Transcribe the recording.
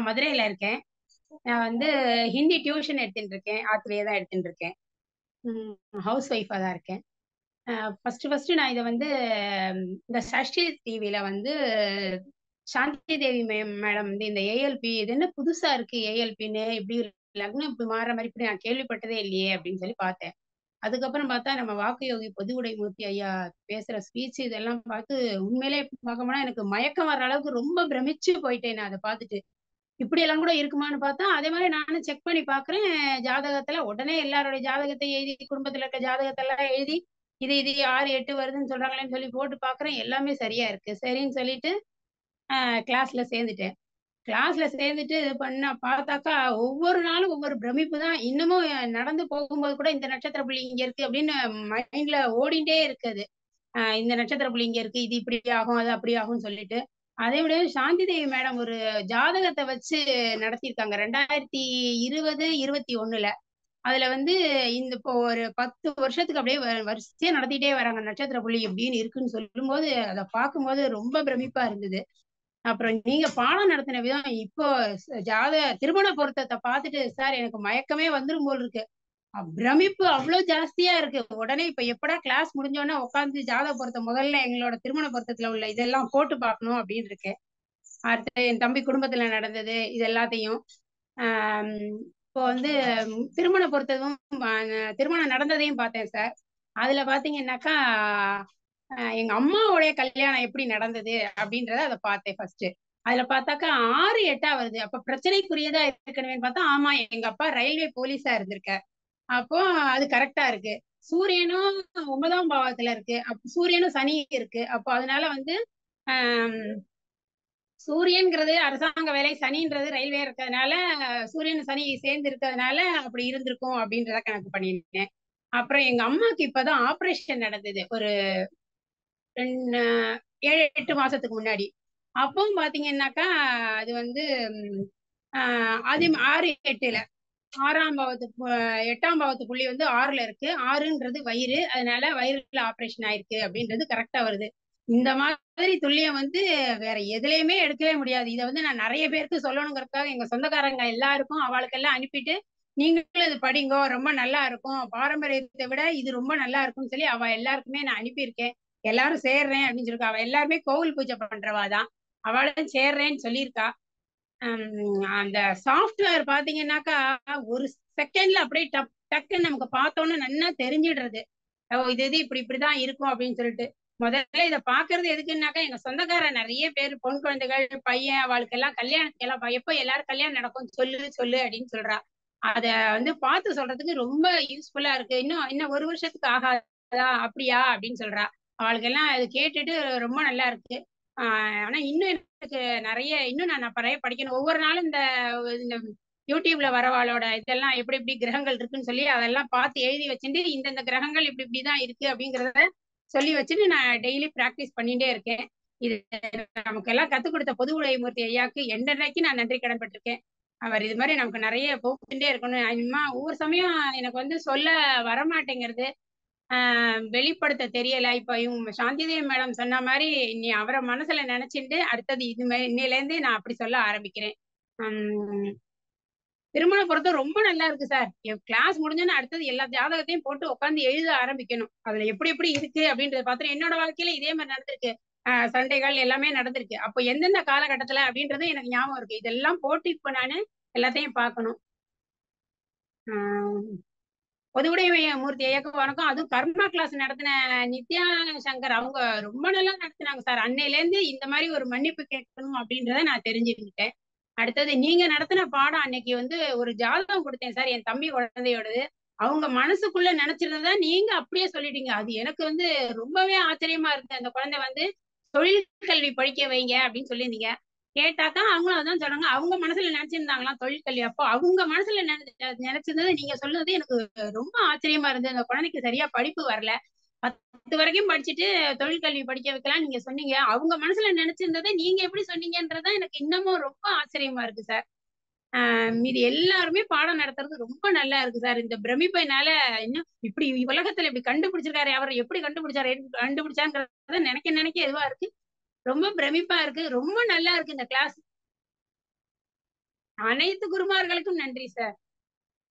நான் மதுரையில இருக்கேன் நான் வந்து ஹிந்தி டியூஷன் எடுத்துட்டு இருக்கேன் ஆத்திரையே தான் எடுத்துட்டு இருக்கேன் ஹவுஸ் ஒய்ஃபா தான் இருக்கேன் ஃபர்ஸ்ட் ஃபர்ஸ்ட் நான் இதை வந்து உம், இந்த சஷ்டி டிவியில வந்து சாந்தி தேவி மேம் மேடம் வந்து இந்த ஏஎல்பி இது என்ன புதுசா இருக்கு ஏஎல்பின்னு இப்படி லக்னம் இப்படி மாறுற மாதிரி இப்படி நான் கேள்விப்பட்டதே இல்லையே அப்படின்னு சொல்லி பார்த்தேன் அதுக்கப்புறம் பார்த்தா நம்ம வாக்கு யோகி பொதுவுடை மூர்த்தி ஐயா பேசுற ஸ்பீச் இதெல்லாம் பார்த்து உண்மையிலே பார்க்க போனா எனக்கு மயக்கம் வர்ற அளவுக்கு ரொம்ப பிரமிச்சு போயிட்டேன் நான் அதை பார்த்துட்டு இப்படி எல்லாம் கூட இருக்குமான்னு பார்த்தா அதே மாதிரி நானும் செக் பண்ணி பாக்குறேன் ஜாதகத்துல உடனே எல்லாருடைய ஜாதகத்தை எழுதி குடும்பத்துல இருக்க ஜாதகத்தை எல்லாம் எழுதி இது இது ஆறு எட்டு வருதுன்னு சொல்றாங்களேன்னு சொல்லி போட்டு பாக்குறேன் எல்லாமே சரியா இருக்கு சரின்னு சொல்லிட்டு கிளாஸ்ல சேர்ந்துட்டேன் கிளாஸ்ல சேர்ந்துட்டு இது பண்ண பார்த்தாக்கா ஒவ்வொரு நாளும் ஒவ்வொரு பிரமிப்பு தான் இன்னமும் நடந்து போகும்போது கூட இந்த நட்சத்திர புள்ளி இங்க இருக்கு அப்படின்னு மைண்ட்ல ஓடிட்டே இருக்குது ஆஹ் இந்த நட்சத்திர புள்ளி இங்க இருக்கு இது இப்படி ஆகும் அது அப்படி ஆகும்னு சொல்லிட்டு அதே விட சாந்தி தேவி மேடம் ஒரு ஜாதகத்தை வச்சு நடத்தியிருக்காங்க ரெண்டாயிரத்தி இருபது இருபத்தி ஒண்ணுல அதுல வந்து இந்த இப்போ ஒரு பத்து வருஷத்துக்கு அப்படியே வ- வரிசையா நடத்திட்டே வராங்க நட்சத்திர புள்ளி எப்படின்னு இருக்குன்னு சொல்லும்போது அதை பார்க்கும்போது ரொம்ப பிரமிப்பா இருந்தது அப்புறம் நீங்க பாடம் நடத்தின விதம் இப்போ ச- ஜாத திருமண பொருத்தத்தை பார்த்துட்டு சார் எனக்கு மயக்கமே வந்துரும் போல் இருக்கு அ- பிரமிப்பு அவ்வளவு ஜாஸ்தியா இருக்கு உடனே இப்ப எப்படா கிளாஸ் முடிஞ்சோடனே உட்காந்து ஜாதக பொருத்தம் முதல்ல எங்களோட திருமண பொருத்தத்துல உள்ள இதெல்லாம் போட்டு பார்க்கணும் அப்படின்னு இருக்கேன் அடுத்து என் தம்பி குடும்பத்துல நடந்தது இது எல்லாத்தையும் ஆம், இப்போ வந்து ம், திருமண பொருத்தமும் ஆஹ், திருமணம் நடந்ததையும் பார்த்தேன் சார் அதுல பாத்தீங்கன்னாக்கா ஆஹ், எங்க அம்மாவுடைய கல்யாணம் எப்படி நடந்தது அப்படின்றத அதை பார்த்தேன் ஃபர்ஸ்ட் அதுல பார்த்தாக்கா ஆறு எட்டா வருது அப்ப பிரச்சனைக்குரியதா இருக்கணுமேன்னு பார்த்தா ஆமா எங்க அப்பா ரயில்வே போலீஸா இருந்திருக்கார் அப்போ அது கரெக்டா இருக்கு சூரியனும் ஒன்பதாம் பாவத்துல இருக்கு அப்ப சூரியனும் சனி இருக்கு அப்போ அதனால வந்து ஆம், சூரியன்கிறது அரசாங்க வேலை சனின்றது ரயில்வே இருக்கிறதுனால சூரியன் சனி சேர்ந்து இருக்கிறதுனால அப்படி இருந்திருக்கும் அப்படின்றத கணக்கு பண்ணியிருந்தேன் அப்புறம் எங்க அம்மாக்கு இப்பதான் ஆபரேஷன் நடந்தது ஒரு ரெண்டு ஏழு எட்டு மாசத்துக்கு முன்னாடி அப்பவும் பாத்தீங்கன்னாக்கா அது வந்து ம், ஆஹ் அது ஆறு எட்டுல ஆறாம் பாவத்து பு- எட்டாம் பாவத்து புள்ளி வந்து ஆறுல இருக்கு ஆறுன்றது வயிறு அதனால வயிறுல ஆபரேஷன் ஆயிருக்கு அப்படின்றது கரெக்டா வருது இந்த மாதிரி துல்லியம் வந்து வேற எதுலயுமே எடுக்கவே முடியாது இதை வந்து நான் நிறைய பேருக்கு சொல்லணுங்கிறதுக்காக எங்க சொந்தக்காரங்க எல்லாருக்கும் அவளுக்கெல்லாம் அனுப்பிட்டு நீங்களும் இது படிங்கோ ரொம்ப நல்லா இருக்கும் பாரம்பரியத்தை விட இது ரொம்ப நல்லா இருக்கும்னு சொல்லி அவ எல்லாருக்குமே நான் அனுப்பியிருக்கேன் எல்லாரும் சேர்றேன் அப்படின்னு சொல்லிருக்கா அவ எல்லாருமே கோவில் பூஜை பண்றவா தான் அவளும் சேர்றேன்னு சொல்லியிருக்கா ஹம், அந்த சாஃப்ட்வேர் பாத்தீங்கன்னாக்கா ஒரு செகண்ட்ல அப்படியே டப் டக்குன்னு நமக்கு பார்த்தோன்னு நல்லா தெரிஞ்சிடுறது ஓ இது இது இப்படி இப்படிதான் இருக்கும் அப்படின்னு சொல்லிட்டு முதல்ல இதை பாக்குறது எதுக்குன்னாக்கா எங்க சொந்தக்கார நிறைய பேர் பொன் குழந்தைகள் பையன் அவளுக்கு எல்லாம் கல்யாணத்துக்கு எல்லாம் ப- எப்போ எல்லாரும் கல்யாணம் நடக்கும் சொல்லு சொல்லு அப்படின்னு சொல்றா அத வந்து பார்த்து சொல்றதுக்கு ரொம்ப யூஸ்ஃபுல்லா இருக்கு இன்னும் இன்னும் ஒரு வருஷத்துக்கு ஆகாதா அப்படியா அப்படின்னு சொல்றா அவளுக்கு எல்லாம் அது கேட்டுட்டு ரொம்ப நல்லா இருக்கு ஆஹ் ஆனா இன்னும் எனக்கு நிறைய இன்னும் நான் நிறைய படிக்கணும் ஒவ்வொரு நாளும் இந்த இந்த யூடியூப்ல வரவாளோட இதெல்லாம் எப்படி எப்படி கிரகங்கள் இருக்குன்னு சொல்லி அதெல்லாம் பார்த்து எழுதி வச்சுட்டு இந்தந்த கிரகங்கள் இப்படி இப்படிதான் இருக்கு அப்படிங்கறத சொல்லி வச்சுட்டு நான் டெய்லி பிராக்டிஸ் பண்ணிட்டே இருக்கேன் இது நமக்கு எல்லாம் கத்துக் கொடுத்த பொது உலகமூர்த்தி ஐயாக்கு என்னன்னைக்கு நான் நன்றி கடன் பட்டிருக்கேன் அவர் இது மாதிரி நமக்கு நிறைய போக்குட்டே இருக்கணும் அம்மா ஒவ்வொரு சமயம் எனக்கு வந்து சொல்ல வரமாட்டேங்கிறது ஆஹ் வெளிப்படுத்த தெரியல இப்ப இவங்க சாந்திதேவி மேடம் சொன்ன மாதிரி நீ அவரை மனசுல நினைச்சிட்டு அடுத்தது இது மாதிரி இன்னையில இருந்து நான் அப்படி சொல்ல ஆரம்பிக்கிறேன் உம் திருமண பொருத்தம் ரொம்ப நல்லா இருக்கு சார் கிளாஸ் முடிஞ்சோன்னு அடுத்தது எல்லா ஜாதகத்தையும் போட்டு உட்காந்து எழுத ஆரம்பிக்கணும் அதுல எப்படி எப்படி இருக்கு அப்படின்றத பார்த்துட்டு என்னோட வாழ்க்கையில இதே மாதிரி நடந்திருக்கு ஆஹ் சண்டைகள் எல்லாமே நடந்திருக்கு அப்போ எந்தெந்த காலகட்டத்துல அப்படின்றது எனக்கு ஞாபகம் இருக்கு இதெல்லாம் போட்டு இப்ப நானு எல்லாத்தையும் பார்க்கணும் ஆஹ் பொதுவுடைய மூர்த்தி ஐயாக்கு வணக்கம் அதுவும் கர்மா கிளாஸ் நடத்தின நித்யா சங்கர் அவங்க ரொம்ப நல்லா நடத்தினாங்க சார் அன்னையில இருந்து இந்த மாதிரி ஒரு மன்னிப்பு கேட்கணும் அப்படின்றத நான் தெரிஞ்சுக்கிட்டேன் அடுத்தது நீங்க நடத்தின பாடம் அன்னைக்கு வந்து ஒரு ஜாதகம் கொடுத்தேன் சார் என் தம்பி குழந்தையோடது அவங்க மனசுக்குள்ள நினைச்சிருந்ததா நீங்க அப்படியே சொல்லிட்டீங்க அது எனக்கு வந்து ரொம்பவே ஆச்சரியமா இருக்கு அந்த குழந்தை வந்து தொழில் கல்வி படிக்க வைங்க அப்படின்னு சொல்லியிருந்தீங்க கேட்டாக்கா அவங்களும் அதான் சொன்னாங்க அவங்க மனசுல நினைச்சிருந்தாங்களாம் தொழில் கல்வி அப்போ அவங்க மனசுல நினை நினைச்சிருந்தது நீங்க சொன்னது எனக்கு ரொம்ப ஆச்சரியமா இருந்தது அந்த குழந்தைக்கு சரியா படிப்பு வரல பத்து வரைக்கும் படிச்சுட்டு தொழில் கல்வி படிக்க வைக்கலாம் நீங்க சொன்னீங்க அவங்க மனசுல நினைச்சிருந்ததை நீங்க எப்படி சொன்னீங்கன்றதான் எனக்கு இன்னமும் ரொம்ப ஆச்சரியமா இருக்கு சார் ஆஹ் இது எல்லாருமே பாடம் நடத்துறது ரொம்ப நல்லா இருக்கு சார் இந்த பிரமிப்பைனால இன்னும் இப்படி உலகத்துல இப்படி கண்டுபிடிச்சிருக்காரு அவர் எப்படி கண்டுபிடிச்சாரு கண்டுபிடிச்சாங்கிறத நினைக்க நினைக்க இதுவா இருக்கு ரொம்ப பிரமிப்பா இருக்கு ரொம்ப நல்லா இருக்கு இந்த கிளாஸ் அனைத்து குருமார்களுக்கும் நன்றி சார்